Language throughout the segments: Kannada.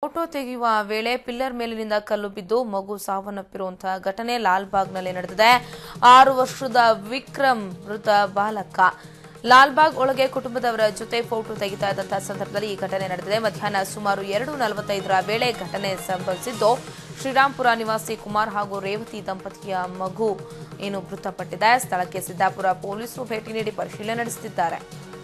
ಫೋಟೋ ತೆಗೆಯುವ ವೇಳೆ ಪಿಲ್ಲರ್ ಮೇಲಿನಿಂದ ಕಲ್ಲು ಬಿದ್ದು ಮಗು ಸಾವನ್ನಪ್ಪಿರುವಂತಹ ಘಟನೆ ಲಾಲ್ಬಾಗ್ನಲ್ಲಿ ನಡೆದಿದೆ ಆರು ವರ್ಷದ ವಿಕ್ರಮ್ ಮೃತ ಬಾಲಕ ಲಾಲ್ಬಾಗ್ ಒಳಗೆ ಕುಟುಂಬದವರ ಜೊತೆ ಫೋಟೋ ತೆಗಿತಾ ಇದ್ದಂತಹ ಸಂದರ್ಭದಲ್ಲಿ ಈ ಘಟನೆ ನಡೆದಿದೆ ಮಧ್ಯಾಹ್ನ ಸುಮಾರು ಎರಡು ನಲವತ್ತೈದರ ವೇಳೆ ಘಟನೆ ಸಂಭವಿಸಿದ್ದು ಶ್ರೀರಾಂಪುರ ನಿವಾಸಿ ಕುಮಾರ್ ಹಾಗೂ ರೇವತಿ ದಂಪತಿಯ ಮಗು ಏನು ಮೃತಪಟ್ಟಿದೆ ಸ್ಥಳಕ್ಕೆ ಸಿದ್ದಾಪುರ ಪೊಲೀಸರು ಭೇಟಿ ನೀಡಿ ಪರಿಶೀಲನೆ ನಡೆಸುತ್ತಿದ್ದಾರೆ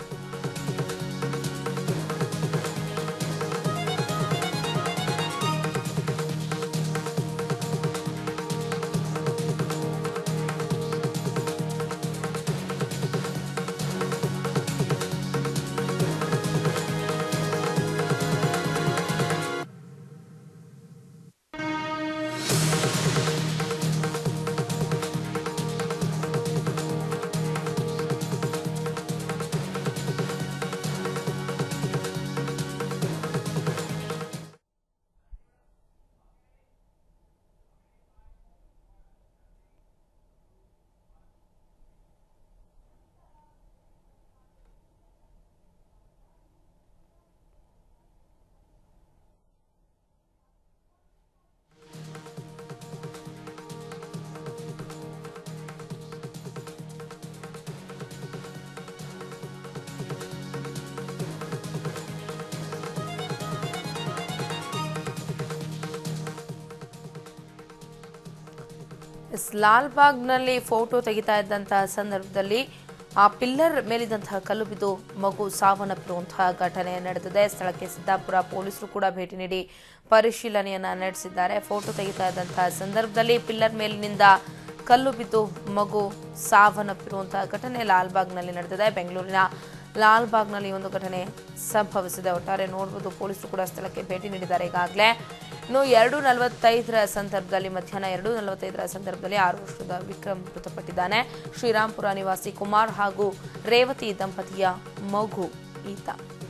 ಎಸ್ ಲಾಲ್ಬಾಗ್ನಲ್ಲಿ ಫೋಟೋ ತೆಗಿತಾ ಇದ್ದಂತಹ ಸಂದರ್ಭದಲ್ಲಿ ಆ ಪಿಲ್ಲರ್ ಮೇಲಿದ್ದಂತಹ ಕಲ್ಲು ಬಿದ್ದು ಮಗು ಸಾವನ್ನಪ್ಪಿರುವಂತಹ ಘಟನೆ ನಡೆದಿದೆ ಸ್ಥಳಕ್ಕೆ ಸಿದ್ದಾಪುರ ಪೊಲೀಸರು ಕೂಡ ಭೇಟಿ ನೀಡಿ ಪರಿಶೀಲನೆಯನ್ನ ನಡೆಸಿದ್ದಾರೆ ಫೋಟೋ ತೆಗಿತಾ ಇದ್ದಂತಹ ಸಂದರ್ಭದಲ್ಲಿ ಪಿಲ್ಲರ್ ಮೇಲಿನಿಂದ ಕಲ್ಲು ಬಿದ್ದು ಮಗು ಸಾವನ್ನಪ್ಪಿರುವಂತಹ ಘಟನೆ ಲಾಲ್ಬಾಗ್ನಲ್ಲಿ ನಡೆದಿದೆ ಬೆಂಗಳೂರಿನ ಲಾಲ್ಬಾಗ್ನಲ್ಲಿ ಈ ಒಂದು ಘಟನೆ ಸಂಭವಿಸಿದೆ ಒಟ್ಟಾರೆ ನೋಡಬಹುದು ಪೊಲೀಸರು ಕೂಡ ಸ್ಥಳಕ್ಕೆ ಭೇಟಿ ನೀಡಿದ್ದಾರೆ ಈಗಾಗಲೇ ಇನ್ನು ಎರಡು ನಲವತ್ತೈದರ ಸಂದರ್ಭದಲ್ಲಿ ಮಧ್ಯಾಹ್ನ ಎರಡು ನಲವತ್ತೈದರ ಸಂದರ್ಭದಲ್ಲಿ ಆರು ವರ್ಷದ ವಿಕ್ರಮ್ ಮೃತಪಟ್ಟಿದ್ದಾನೆ ಶ್ರೀರಾಂಪುರ ನಿವಾಸಿ ಕುಮಾರ್ ಹಾಗೂ ರೇವತಿ ದಂಪತಿಯ ಮಗು ಈತ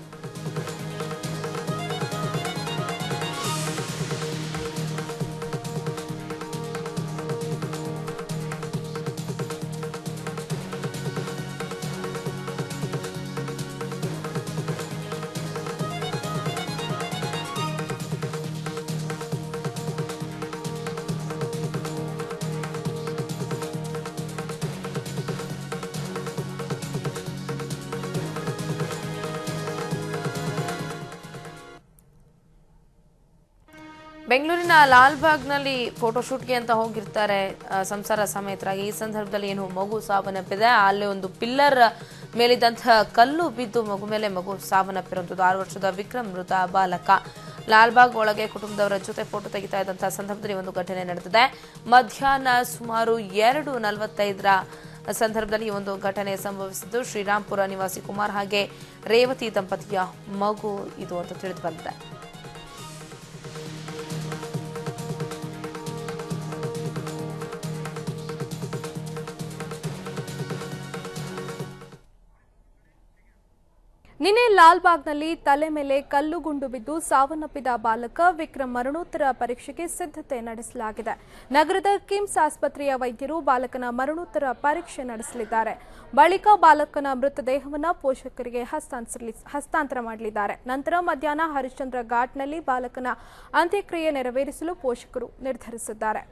ಬೆಂಗಳೂರಿನ ಲಾಲ್ಬಾಗ್ನಲ್ಲಿ ಫೋಟೋಶೂಟ್ಗೆ ಅಂತ ಹೋಗಿರ್ತಾರೆ ಆ, ಸಂಸಾರ ಸಮೇತರಾಗಿ ಈ ಸಂದರ್ಭದಲ್ಲಿ ಏನು ಮಗು ಸಾವನ್ನಪ್ಪಿದೆ ಅಲ್ಲಿ ಒಂದು ಪಿಲ್ಲರ್ ಮೇಲಿದ್ದಂತಹ ಕಲ್ಲು ಬಿದ್ದು ಮಗು ಮೇಲೆ ಮಗು ಸಾವನ್ನಪ್ಪಿರುವಂಥದ್ದು ಆರು ವರ್ಷದ ವಿಕ್ರಮ್ ಮೃತ ಬಾಲಕ ಲಾಲ್ಬಾಗ್ ಒಳಗೆ ಕುಟುಂಬದವರ ಜೊತೆ ಫೋಟೋ ತೆಗಿತಾ ಇದ್ದಂತಹ ಸಂದರ್ಭದಲ್ಲಿ ಒಂದು ಘಟನೆ ನಡೆದಿದೆ ಮಧ್ಯಾಹ್ನ ಸುಮಾರು ಎರಡು ನಲವತ್ತೈದರ ಸಂದರ್ಭದಲ್ಲಿ ಈ ಒಂದು ಘಟನೆ ಸಂಭವಿಸಿದ್ದು ಶ್ರೀರಾಂಪುರ ನಿವಾಸಿ ಕುಮಾರ್ ಹಾಗೆ ರೇವತಿ ದಂಪತಿಯ ಮಗು ಇದು ಅಂತ ತಿಳಿದು ಬಂದಿದೆ ನಿನ್ನೆ ಲಾಲ್ಬಾಗ್ನಲ್ಲಿ ತಲೆ ಮೇಲೆ ಕಲ್ಲು ಗುಂಡು ಬಿದ್ದು ಸಾವನ್ನಪ್ಪಿದ ಬಾಲಕ ವಿಕ್ರಮ್ ಮರಣೋತ್ತರ ಪರೀಕ್ಷೆಗೆ ಸಿದ್ಧತೆ ನಡೆಸಲಾಗಿದೆ ನಗರದ ಕಿಮ್ಸ್ ಆಸ್ಪತ್ರೆಯ ವೈದ್ಯರು ಬಾಲಕನ ಮರಣೋತ್ತರ ಪರೀಕ್ಷೆ ನಡೆಸಲಿದ್ದಾರೆ ಬಳಿಕ ಬಾಲಕನ ಮೃತದೇಹವನ್ನು ಪೋಷಕರಿಗೆ ಹಸ್ತಾಂತರಿಸ ಹಸ್ತಾಂತರ ಮಾಡಲಿದ್ದಾರೆ ನಂತರ ಮಧ್ಯಾಹ್ನ ಹರಿಶ್ಚಂದ್ರ ಘಾಟ್ನಲ್ಲಿ ಬಾಲಕನ ಅಂತ್ಯಕ್ರಿಯೆ ನೆರವೇರಿಸಲು ಪೋಷಕರು ನಿರ್ಧರಿಸಿದ್ದಾರೆ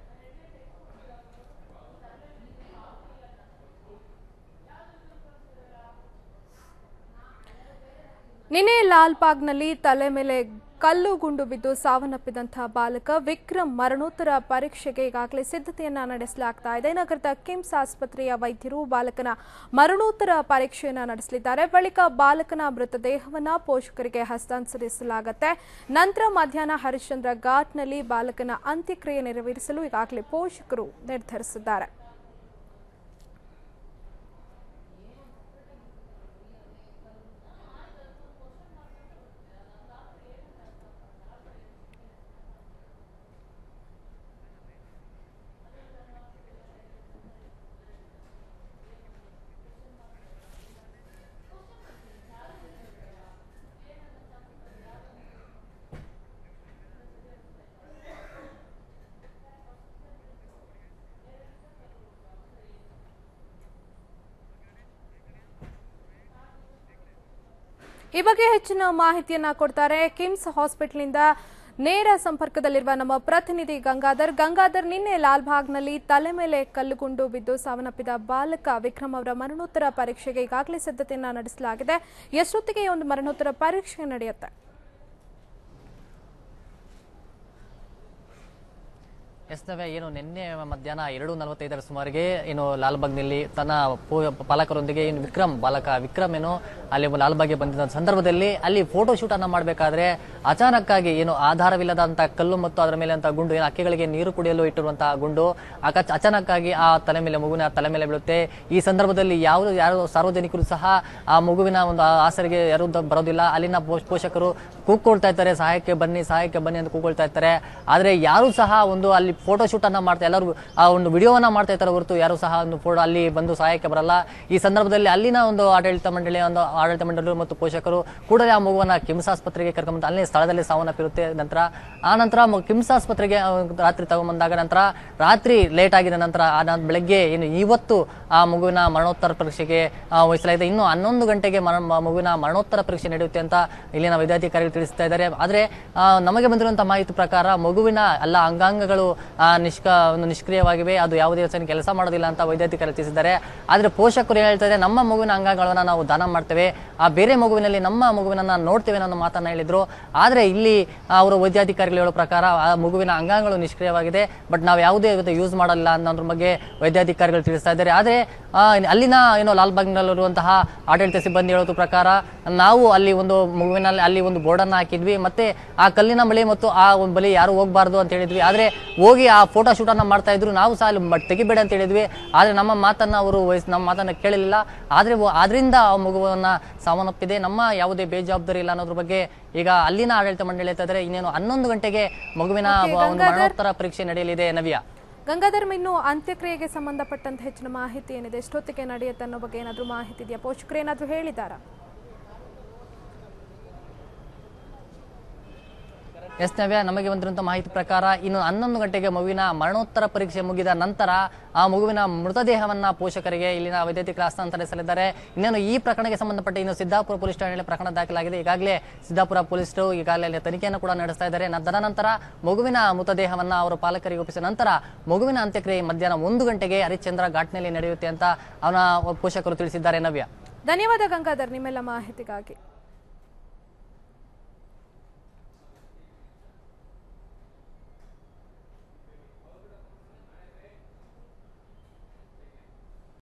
ನಿನ್ನೆ ಲಾಲ್ಬಾಗ್ನಲ್ಲಿ ತಲೆ ಮೇಲೆ ಕಲ್ಲು ಗುಂಡು ಬಿದ್ದು ಸಾವನ್ನಪ್ಪಿದಂತಹ ಬಾಲಕ ವಿಕ್ರಮ್ ಮರಣೋತ್ತರ ಪರೀಕ್ಷೆಗೆ ಈಗಾಗಲೇ ಸಿದ್ಧತೆಯನ್ನ ನಡೆಸಲಾಗ್ತಾ ಇದೆ ನಗರದ ಕಿಮ್ಸ್ ಆಸ್ಪತ್ರೆಯ ವೈದ್ಯರು ಬಾಲಕನ ಮರಣೋತ್ತರ ಪರೀಕ್ಷೆಯನ್ನ ನಡೆಸಲಿದ್ದಾರೆ ಬಳಿಕ ಬಾಲಕನ ಮೃತದೇಹವನ್ನ ಪೋಷಕರಿಗೆ ಹಸ್ತಾಂತರಿಸಲಾಗುತ್ತೆ ನಂತರ ಮಧ್ಯಾಹ್ನ ಹರಿಶ್ಚಂದ್ರ ಘಾಟ್ನಲ್ಲಿ ಬಾಲಕನ ಅಂತ್ಯಕ್ರಿಯೆ ನೆರವೇರಿಸಲು ಈಗಾಗಲೇ ಪೋಷಕರು ನಿರ್ಧರಿಸಿದ್ದಾರೆ ಈ ಬಗ್ಗೆ ಹೆಚ್ಚಿನ ಮಾಹಿತಿಯನ್ನ ಕೊಡ್ತಾರೆ ಕಿಮ್ಸ್ ಹಾಸ್ಪಿಟಲ್ನಿಂದ ನೇರ ಸಂಪರ್ಕದಲ್ಲಿರುವ ನಮ್ಮ ಪ್ರತಿನಿಧಿ ಗಂಗಾಧರ್ ಗಂಗಾಧರ್ ನಿನ್ನೆ ಲಾಲ್ಬಾಗ್ನಲ್ಲಿ ತಲೆ ಮೇಲೆ ಕಲ್ಲುಗುಂಡು ಬಿದ್ದು ಸಾವನ್ನಪ್ಪಿದ ಬಾಲಕ ವಿಕ್ರಮ್ ಅವರ ಮರಣೋತ್ತರ ಪರೀಕ್ಷೆಗೆ ಈಗಾಗಲೇ ಸಿದ್ಧತೆಯನ್ನ ನಡೆಸಲಾಗಿದೆ ಎಷ್ಟೊತ್ತಿಗೆ ಈ ಒಂದು ಮರಣೋತ್ತರ ಪರೀಕ್ಷೆ ನಡೆಯುತ್ತೆ ಎಸ್ ನವೆ ಏನು ನಿನ್ನೆ ಮಧ್ಯಾಹ್ನ ಎರಡು ನಲವತ್ತೈದರ ಸುಮಾರಿಗೆ ಏನು ಲಾಲ್ಬಾಗ್ನಲ್ಲಿ ತನ್ನ ಪೋ- ಪಾಲಕರೊಂದಿಗೆ ಏನು ವಿಕ್ರಮ್ ಬಾಲಕ ವಿಕ್ರಮ್ ಏನು ಅಲ್ಲಿ ಲಾಲ್ಬಾಗ್ಗೆ ಬಂದಿದ್ದ ಸಂದರ್ಭದಲ್ಲಿ ಅಲ್ಲಿ ಫೋಟೋ ಶೂಟ್ ಅನ್ನ ಮಾಡಬೇಕಾದ್ರೆ ಅಚಾನಕ್ಕಾಗಿ ಏನು ಆಧಾರವಿಲ್ಲದಂತ ಕಲ್ಲು ಮತ್ತು ಅದರ ಮೇಲೆ ಅಂತ ಗುಂಡು ಏನು ಅಕ್ಕಿಗಳಿಗೆ ನೀರು ಕುಡಿಯಲು ಇಟ್ಟಿರುವಂತಹ ಗುಂಡು ಅಕ- ಅಚಾನಕ್ಕಾಗಿ ಆ ತಲೆ ಮೇಲೆ ಮಗುವಿನ ತಲೆ ಮೇಲೆ ಬೀಳುತ್ತೆ ಈ ಸಂದರ್ಭದಲ್ಲಿ ಯಾವುದು ಯಾರು ಸಾರ್ವಜನಿಕರು ಸಹ ಆ ಮಗುವಿನ ಒಂದು ಆ- ಆಸರೆಗೆ ಯಾರು ದ- ಬರೋದಿಲ್ಲ ಅಲ್ಲಿನ ಪೋಷ್- ಪೋಷಕರು ಕೂಗ್ಕೊಳ್ತಾ ಇರ್ತಾರೆ ಸಹಾಯಕ್ಕೆ ಬನ್ನಿ ಸಹಾಯಕ್ಕೆ ಬನ್ನಿ ಅಂತ ಕೂಗ್ಕೊಳ್ತಾ ಇರ್ತಾರೆ ಆದ್ರೆ ಯಾರು ಸಹ ಒಂದು ಅಲ್ಲಿ ಫೋಟೋ ಶೂಟ್ ಅನ್ನ ಮಾಡ್ತಾ ಎಲ್ಲರೂ ಆ ಒಂದು ವಿಡಿಯೋವನ್ನ ಮಾಡ್ತಾ ಇರ್ತಾರೆ ಹೊರತು ಯಾರು ಸಹ ಒಂದು ಫೋಟೋ ಅಲ್ಲಿ ಬಂದು ಸಹಾಯಕ್ಕೆ ಬರಲ್ಲ ಈ ಸಂದರ್ಭದಲ್ಲಿ ಅಲ್ಲಿನ ಒಂದು ಆಡಳಿತ ಮಂಡಳಿ ಒಂದು ಆಡಳಿತ ಮಂಡಳಿ ಮತ್ತು ಪೋಷಕರು ಕೂಡಲೇ ಆ ಮಗುವನ್ನ ಕಿಮ್ಸ್ ಆಸ್ಪತ್ರೆಗೆ ಕರ್ಕೊಂಡ್ಬಂದು ಅಲ್ಲೇ ಸ್ಥಳದಲ್ಲಿ ಸಾವನ್ನಪ್ಪಿರುತ್ತೆ ನಂತರ ಆ ನಂತರ ಮ- ಕಿಮ್ಸ್ ಆಸ್ಪತ್ರೆಗೆ ಆ, ರಾತ್ರಿ ತಗೊಂಬಂದಾಗ ನಂತರ ರಾತ್ರಿ ಲೇಟ್ ಆಗಿದ ನಂತರ ಆ ನ- ಬೆಳಗ್ಗೆ ಏನು ಇವತ್ತು ಆ ಮಗುವಿನ ಮರಣೋತ್ತರ ಪರೀಕ್ಷೆಗೆ ಆ, ವಹಿಸಲಾಗಿದೆ ಇನ್ನು ಹನ್ನೊಂದು ಗಂಟೆಗೆ ಮರಣ ಮ- ಮಗುವಿನ ಮರಣೋತ್ತರ ಪರೀಕ್ಷೆ ನಡೆಯುತ್ತೆ ಅಂತ ಇಲ್ಲಿನ ವೈದ್ಯಾಧಿಕಾರಿಗಳು ತಿಳಿಸ್ತಾ ಇದ್ದಾರೆ ಆದ್ರೆ ಆ, ನಮಗೆ ಬಂದಿರುವಂತಹ ಮಾಹಿತಿ ಪ್ರಕಾರ ಮಗುವಿನ ಎಲ್ಲ ಅಂಗಾಂಗಗಳು ಆ, ನಿಷ್ಕ ಒಂದು ನಿಷ್ಕ್ರಿಯವಾಗಿವೆ ಅದು ಯಾವುದೇ ಸರಿ ಕೆಲಸ ಮಾಡೋದಿಲ್ಲ ಅಂತ ವೈದ್ಯಾಧಿಕಾರಿ ತಿಳಿಸಿದ್ದಾರೆ ಆದ್ರೆ ಪೋಷಕರು ಹೇಳ್ತಾ ಇದ್ದಾರೆ ನಮ್ಮ ಮಗುವಿನ ಅಂಗಗಳನ್ನ ನಾವು ದಾನ ಮಾಡ್ತೇವೆ ಆ ಬೇರೆ ಮಗುವಿನಲ್ಲಿ ನಮ್ಮ ಮಗುವಿನನ್ನ ನೋಡ್ತೇವೆ ಅನ್ನೋ ಮಾತನ್ನ ಹೇಳಿದ್ರು ಆದ್ರೆ ಇಲ್ಲಿ ಅವರು ವೈದ್ಯಾಧಿಕಾರಿಗಳು ಹೇಳೋ ಪ್ರಕಾರ ಆ ಮಗುವಿನ ಅಂಗಾಂಗಗಳು ನಿಷ್ಕ್ರಿಯವಾಗಿದೆ ಬಟ್ ನಾವು ಯಾವುದೇ ಯೂಸ್ ಮಾಡಲ್ಲ ಅನ್ನೋದ್ರ ಬಗ್ಗೆ ವೈದ್ಯಾಧಿಕಾರಿಗಳು ತಿಳಿಸ್ತಾ ಇದ್ದಾರೆ ಆದ್ರೆ ಆ, ಅಲ್ಲಿನ ಏನೋ ಲಾಲ್ಬಾಗ್ನಲ್ಲಿರುವಂತಹ ಆಡಳಿತ ಸಿಬ್ಬಂದಿ ಹೇಳೋದ್ರ ಪ್ರಕಾರ ನಾವು ಅಲ್ಲಿ ಒಂದು ಮಗುವಿನಲ್ಲಿ ಅಲ್ಲಿ ಒಂದು ಬೋರ್ಡನ್ನು ಹಾಕಿದ್ವಿ ಮತ್ತೆ ಆ ಕಲ್ಲಿನ ಬಳಿ ಮತ್ತು ಆ ಒಂದು ಬಳಿ ಯಾರು ಹೋಗಬಾರ್ದು ಅಂತ ಹೇಳಿದ್ವಿ ಆದ್ರೆ ಹೋಗಿ ಆ ಫೋಟೋ ಶೂಟ್ ಅನ್ನ ಮಾಡ್ತಾ ಇದ್ರು ನಾವು ಸಹ ಅಲ್ಲಿ ಮ- ತೆಗಿಬೇಡ ಅಂತ ಹೇಳಿದ್ವಿ ಆದ್ರೆ ನಮ್ಮ ಮಾತನ್ನ ಅವರು ವಹಿಸ್ ನಮ್ಮ ಮಾತನ್ನ ಕೇಳಲಿಲ್ಲ ಆದ್ರೆ ವ- ಆದ್ರಿಂದ ಆ ಮಗುವನ್ನ ಸಾವನ್ನಪ್ಪಿದೆ ನಮ್ಮ ಯಾವುದೇ ಬೇಜವಾಬ್ದಾರಿ ಇಲ್ಲ ಅನ್ನೋದ್ರ ಬಗ್ಗೆ ಈಗ ಅಲ್ಲಿನ ಆಡಳಿತ ಮಂಡಳಿ ಹೇಳ್ತಾ ಇದ್ದಾರೆ ಇನ್ನೇನು ಹನ್ನೊಂದು ಗಂಟೆಗೆ ಮಗುವಿನ Okay, ಒಂದು ಗಂಗಾಧರ್. ಮರಣೋತ್ತರ ಪರೀಕ್ಷೆ ನಡೆಯಲಿದೆ ನವ್ಯ ಗಂಗಾಧರ್ ಇನ್ನು ಅಂತ್ಯಕ್ರಿಯೆಗೆ ಸಂಬಂಧಪಟ್ಟಂತೆ ಹೆಚ್ಚಿನ ಮಾಹಿತಿ ಏನಿದೆ ಎಷ್ಟೊತ್ತಿಗೆ ನಡೆಯುತ್ತೆ ಅನ್ನೋ ಬಗ್ಗೆ ಏನಾದರೂ ಮಾಹಿತಿ ಇದೆಯಾ ಪೋಷಕರು ಏನಾದರೂ ಹೇಳಿದಾರಾ ಎಸ್ ನವ್ಯ ನಮಗೆ ಬಂದಿರುವಂತಹ ಮಾಹಿತಿ ಪ್ರಕಾರ ಇನ್ನು ಹನ್ನೊಂದು ಗಂಟೆಗೆ ಮಗುವಿನ ಮರಣೋತ್ತರ ಪರೀಕ್ಷೆ ಮುಗಿದ ನಂತರ ಆ ಮಗುವಿನ ಮೃತದೇಹವನ್ನ ಪೋಷಕರಿಗೆ ಇಲ್ಲಿನ ವೈದ್ಯಕೀಯ ಹಸ್ತಾಂತರಿಸಲಿದ್ದಾರೆ ಇನ್ನೇನು ಈ ಪ್ರಕರಣಕ್ಕೆ ಸಂಬಂಧಪಟ್ಟ ಇನ್ನು ಸಿದ್ದಾಪುರ ಪೊಲೀಸ್ ಠಾಣೆಯಲ್ಲಿ ಪ್ರಕರಣ ದಾಖಲಾಗಿದೆ ಈಗಾಗಲೇ ಸಿದ್ದಾಪುರ ಪೊಲೀಸರು ಈಗಾಗಲೇ ಅಲ್ಲಿ ತನಿಖೆಯನ್ನು ಕೂಡ ನಡೆಸ್ತಾ ಇದ್ದಾರೆ ನ- ತದನಂತರ ಮಗುವಿನ ಮೃತದೇಹವನ್ನ ಅವರ ಪಾಲಕರಿಗೆ ಒಪ್ಪಿಸಿದ ನಂತರ ಮಗುವಿನ ಅಂತ್ಯಕ್ರಿಯೆ ಮಧ್ಯಾಹ್ನ ಒಂದು ಗಂಟೆಗೆ ಹರಿಶ್ಚಂದ್ರ ಘಾಟ್ನಲ್ಲಿ ನಡೆಯುತ್ತೆ ಅಂತ ಅವನ ಪೋಷಕರು ತಿಳಿಸಿದ್ದಾರೆ ನವ್ಯ ಧನ್ಯವಾದ ಗಂಗಾಧರ್ ನಿಮ್ಮೆಲ್ಲ ಮಾಹಿತಿಗಾಗಿ